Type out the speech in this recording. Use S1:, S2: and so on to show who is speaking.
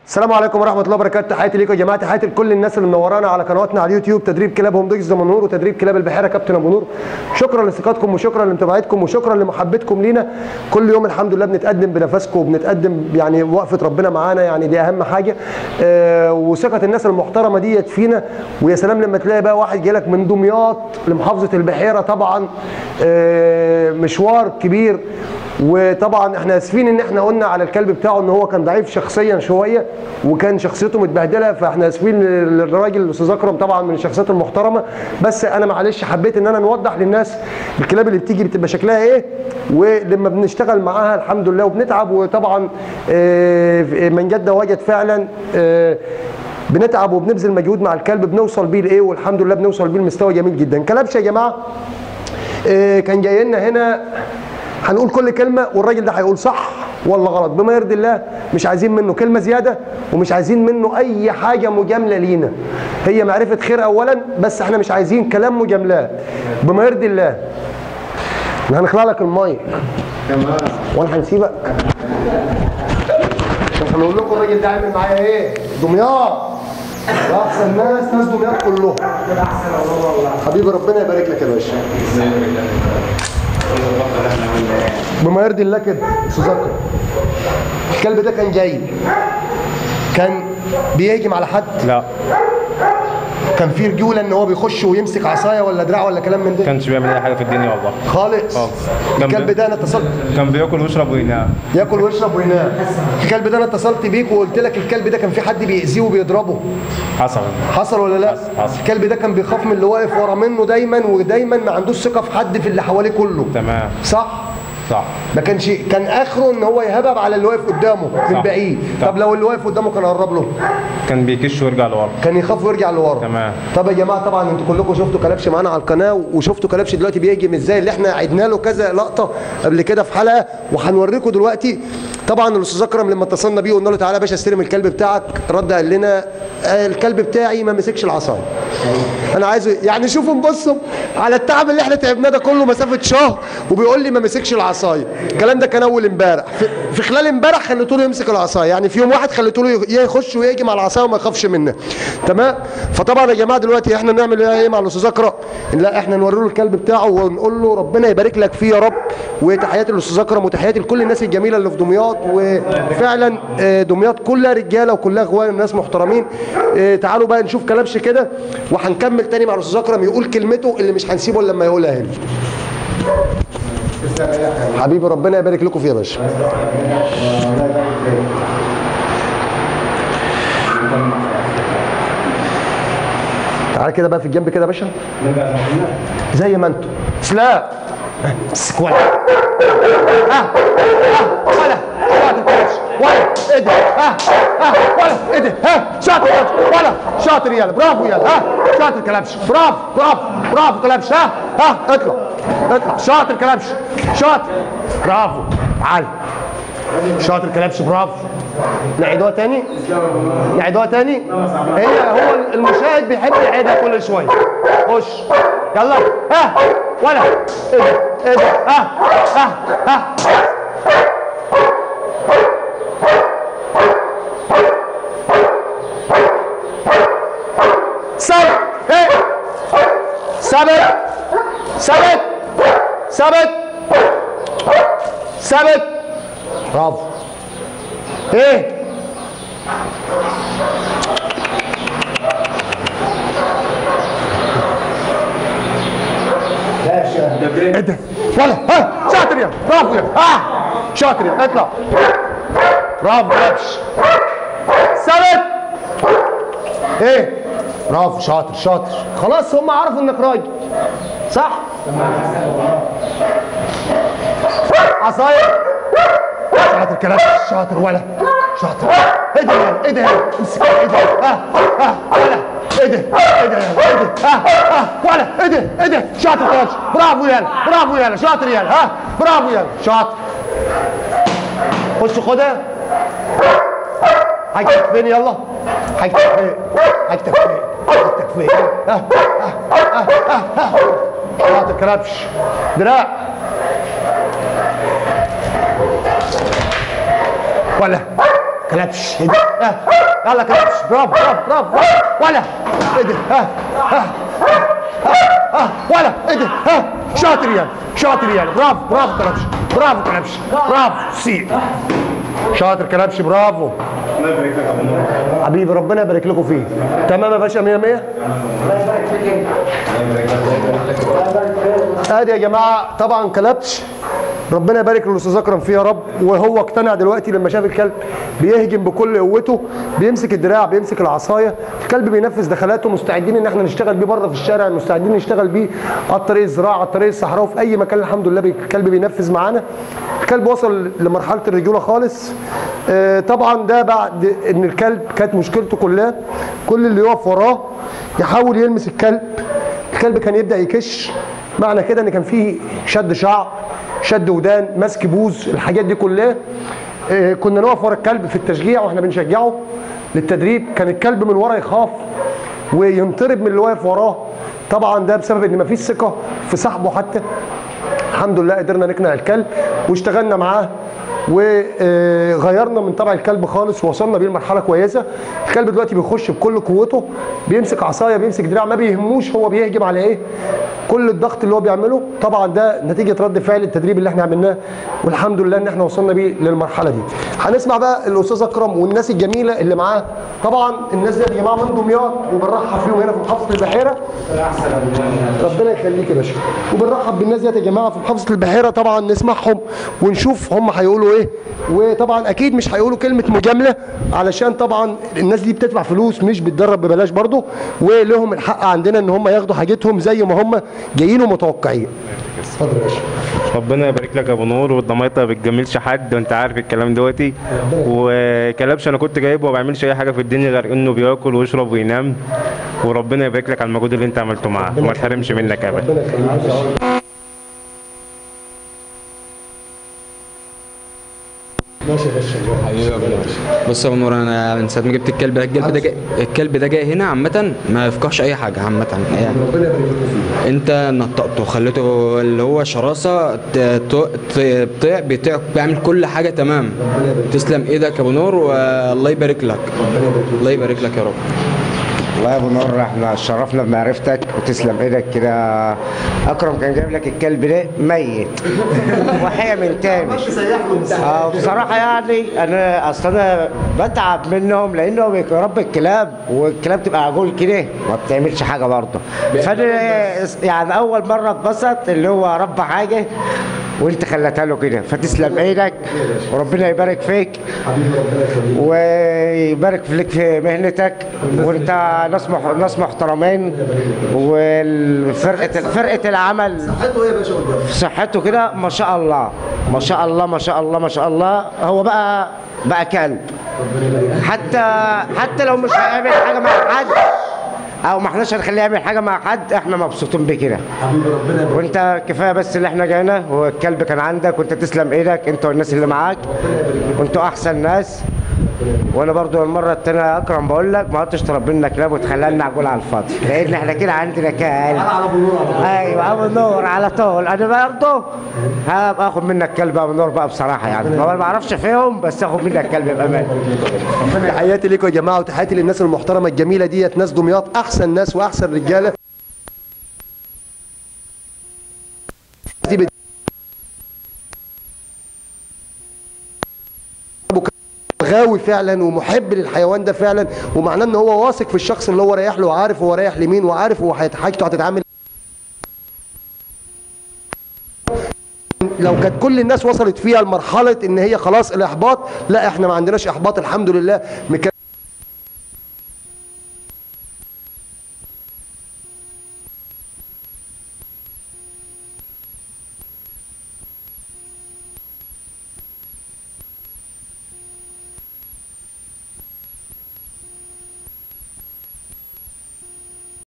S1: السلام عليكم ورحمه الله وبركاته تحياتي ليكم يا جماعه تحياتي لكل الناس اللي منورانا على قنواتنا على اليوتيوب تدريب كلاب هوم دوجز ابو نور وتدريب كلاب البحيره كابتن ابو نور شكرا لثقتكم وشكرا لمتابعتكم وشكرا لمحبتكم لينا كل يوم الحمد لله بنتقدم بنفسكم وبنتقدم يعني وقفه ربنا معانا يعني دي اهم حاجه آه وثقه الناس المحترمه ديت فينا ويا سلام لما تلاقي بقى واحد جاي من دمياط لمحافظه البحيره طبعا آه مشوار كبير وطبعا احنا اسفين ان احنا قلنا على الكلب بتاعه ان هو كان ضعيف شخصيا شويه وكان شخصيته متبهدله فاحنا اسفين للراجل الاستاذ اكرم طبعا من الشخصيات المحترمه بس انا معلش حبيت ان انا نوضح للناس الكلاب اللي بتيجي بتبقى شكلها ايه ولما بنشتغل معاها الحمد لله وبنتعب وطبعا اه من جد وجد فعلا اه بنتعب وبنبذل مجهود مع الكلب بنوصل بيه لايه والحمد لله بنوصل بيه لمستوى جميل جدا كلبش يا جماعه اه كان جاي لنا هنا هنقول كل كلمه والراجل ده هيقول صح ولا غلط بما يرضي الله مش عايزين منه كلمه زياده ومش عايزين منه اي حاجه مجامله لينا هي معرفه خير اولا بس احنا مش عايزين كلام مجاملات بما يرضي الله احنا هنخلع لك المايك
S2: تمام
S1: وانا هنسيبك عشان هنقول لكم الراجل ده عامل معايا ايه دمياط ده احسن ناس ناس دمياط كلهم حبيبي ربنا يبارك لك يا باشا بما يرضي الله كده استاذ اكرم الكلب ده كان جاي كان بيهجم على حد
S3: لا
S1: كان في رجوله ان هو بيخش ويمسك عصايه ولا دراع ولا كلام من ده
S3: كانش بيعمل اي حاجه في الدنيا والله
S1: خالص
S3: خالص.
S1: الكلب ده انا اتصلت
S3: كان بياكل ويشرب وينام
S1: ياكل ويشرب وينام الكلب ده انا اتصلت بيك وقلت لك الكلب ده كان في حد بيأذيه وبيضربه
S3: حصل
S1: حصل ولا لا
S3: حصل.
S1: الكلب ده كان بيخاف من اللي واقف ورا منه دايما ودايما ما عندوش ثقه في حد في اللي حواليه كله
S3: تمام
S1: صح
S3: صح
S1: ما كانش كان اخره ان هو يهبب على اللي واقف قدامه من
S3: صح.
S1: بعيد
S3: صح.
S1: طب لو اللي واقف قدامه كان قرب له
S3: كان بيكش ويرجع لورا
S1: كان يخاف ويرجع لورا
S3: تمام.
S1: طب يا جماعه طبعا انتوا كلكم شفتوا كلبش معانا على القناه وشفتوا كلبش دلوقتي بيهجم ازاي اللي احنا عدنا له كذا لقطه قبل كده في حلقه وهنوريكم دلوقتي طبعا الاستاذ اكرم لما اتصلنا بيه قلنا له تعالى يا باشا استلم الكلب بتاعك رد قال لنا آه، الكلب بتاعي ما مسكش العصايه انا عايزه يعني شوفوا نبصوا على التعب اللي احنا تعبناه ده كله مسافه شهر وبيقول لي ما مسكش العصايه الكلام ده كان اول امبارح في, في خلال امبارح خليته له يمسك العصايه يعني في يوم واحد خليته له يخش ويهجم على العصايه وما يخافش منها تمام فطبعا يا جماعه دلوقتي احنا نعمل ايه مع الاستاذ اكرم لا احنا نوري له الكلب بتاعه ونقول له ربنا يبارك لك فيه يا رب وتحياتي للاستاذ اكرم وتحياتي لكل الناس الجميله اللي في دمياط وفعلا آه، دمياط كلها رجاله وكلها اخوان الناس محترمين آه، تعالوا بقى نشوف كلبش كده وهنكمل تاني مع الاستاذ اكرم يقول كلمته اللي مش هنسيبه إلا لما يقولها هنا حبيبي ربنا يبارك لكم فيه يا باشا تعالى كده بقى في الجنب كده يا باشا زي ما انتوا سلام امسك ولا ها ها ولا ولا ولا ايه ده ها ها ولا ايه ده ها شاطر يا كلبش ولا شاطر يلا برافو يلا ها شاطر كلبش برافو برافو برافو كلبش ها ها اطلع اطلع شاطر كلبش شاطر برافو تعال شاطر كلبش برافو نعيدوها تاني نعيدوها تاني هي هو المشاهد بيحب يعيدها كل شويه خش يلا ها ولا ايه ده ايه ده ها ها ها ثبت ايه ثبت ثبت ثبت ثبت برافو ايه ايه ده ولا ها شاطر يا برافو يا ها شاطر يا اطلع برافو كبش ثبت ايه برافو شاطر شاطر خلاص هم عرفوا انك راجل صح عصايه شاطر كلام شاطر ولا شاطر ايه ده يلا؟ ايه ده يلا؟ امسك ايه ده ها ها ولا ايه ده ايه ده يلا؟ ايه ده ها ها ولا ايه ده ايه ده شاطر كلام برافو يلا برافو يلا شاطر يلا ها برافو يلا شاطر خش خدها هيكتك فين يلا هيكتك فين هيكتك فين هيكتك فين ها ها ها ها ها شاطر كلبش دراع ولا كلبش ايه ده ها يلا كلبش برافو برافو برافو برافو. ولا ايه ده ها ها ها ها ولا ايه ده ها شاطر يعني شاطر يعني برافو برافو كلبش برافو كلبش برافو سي شاطر كلبش برافو حبيبي ربنا يبارك لكم فيه تمام يا باشا 100 100 ادي يا جماعه طبعا كلبش ربنا يبارك للاستاذ اكرم فيه يا رب وهو اقتنع دلوقتي لما شاف الكلب بيهجم بكل قوته بيمسك الدراع بيمسك العصايه الكلب بينفذ دخلاته مستعدين ان احنا نشتغل بيه بره في الشارع مستعدين نشتغل بيه على الطريق الزراعه على الطريق الصحراوي في اي مكان الحمد لله بي- الكلب بينفذ معانا الكلب وصل لمرحله الرجوله خالص آه، طبعا ده بعد ان الكلب كانت مشكلته كلها كل اللي يقف وراه يحاول يلمس الكلب الكلب كان يبدا يكش معنى كده ان كان فيه شد شعر شد ودان مسك بوز الحاجات دي كلها آه، كنا نقف ورا الكلب في التشجيع واحنا بنشجعه للتدريب كان الكلب من ورا يخاف وينطرب من اللي واقف وراه طبعا ده بسبب ان مفيش ثقه في صاحبه حتى الحمد لله قدرنا نقنع الكلب واشتغلنا معاه وغيرنا من طبع الكلب خالص ووصلنا بيه لمرحله كويسه الكلب دلوقتي بيخش بكل قوته بيمسك عصايه بيمسك دراع ما بيهموش هو بيهجم على ايه كل الضغط اللي هو بيعمله طبعا ده نتيجه رد فعل التدريب اللي احنا عملناه والحمد لله ان احنا وصلنا بيه للمرحله دي هنسمع بقى الاستاذ اكرم والناس الجميله اللي معاه طبعا الناس دي يا جماعه من دمياط وبنرحب فيهم هنا في محافظه البحيره ربنا يخليك يا باشا وبنرحب بالناس ديت يا جماعه في محافظه البحيره طبعا نسمعهم ونشوف هم هيقولوا ايه وطبعا اكيد مش هيقولوا كلمه مجامله علشان طبعا الناس دي بتدفع فلوس مش بتدرب ببلاش برضه ولهم الحق عندنا ان هم ياخدوا حاجتهم زي ما هم جايين ومتوقعين اتفضل يا باشا
S3: ربنا يبارك لك يا ابو نور والضمايطه ما بتجملش حد وانت عارف الكلام دوتي وكلبش انا كنت جايبه وما بيعملش اي حاجه في الدنيا غير انه بياكل ويشرب وينام وربنا يبارك لك على المجهود اللي انت عملته معاه وما تحرمش منك ابدا
S1: ربنا يخليك يا شيخ. ماشي يا باشا
S2: حبيبي يا ابو نور بص يا ابو نور انا من ساعه ما جبت الكلب ده الكلب ده جاي الكلب ده جاي هنا عامه ما يفقهش اي حاجه عامه يعني
S1: ربنا يبارك لكم فيه
S2: انت نطقته خليته اللي هو شراسه ت- ت- ت- بيطيع بيطيع بيعمل كل حاجه تمام تسلم ايدك يا ابو نور والله يبارك لك الله يبارك لك يا رب
S4: والله يا ابو نور احنا شرفنا بمعرفتك وتسلم ايدك كده اكرم كان جايب لك الكلب ده ميت وحيا من تاني اه بصراحه يعني انا اصل انا بتعب منهم لانه بيربي الكلاب والكلاب تبقى عجول كده ما بتعملش حاجه برضه فانا يعني اول مره اتبسط اللي هو ربى حاجه وانت خلتها له كده فتسلم ايدك وربنا يبارك فيك ويبارك فيك في مهنتك وانت ناس مح... ناس محترمين والفرقه فرقه العمل
S1: صحته ايه يا باشا قدام
S4: صحته كده ما شاء الله ما شاء الله ما شاء الله ما شاء الله هو بقى بقى كلب حتى حتى لو مش هيعمل حاجه مع حد او ما احناش هنخليه يعمل حاجه مع حد احنا مبسوطين بكده
S1: حبيبي ربنا يبارك
S4: وانت كفايه بس اللي احنا جينا والكلب كان عندك وانت تسلم ايدك انت والناس اللي معاك وانتوا احسن ناس وانا برضو المره التانية يا اكرم بقول لك ما عدتش تربي لنا كلاب وتخلينا عجول على الفاضي لان احنا كده عندنا كلب
S1: على ابو نور على طول.
S4: ايوه ابو النور على طول انا برضه هبقى اخد منك كلب ابو النور بقى بصراحه يعني هو أنا ما اعرفش فيهم بس اخد منك كلب بامان
S1: تحياتي لكم يا جماعه وتحياتي للناس المحترمه الجميله ديت ناس دمياط احسن ناس واحسن رجاله دي بت- غاوي فعلا ومحب للحيوان ده فعلا ومعناه ان هو واثق في الشخص اللي هو رايح له وعارف هو رايح لمين وعارف هو هيت- حاجته هتتعامل لو كانت كل الناس وصلت فيها لمرحله ان هي خلاص الاحباط لا احنا ما عندناش احباط الحمد لله مك...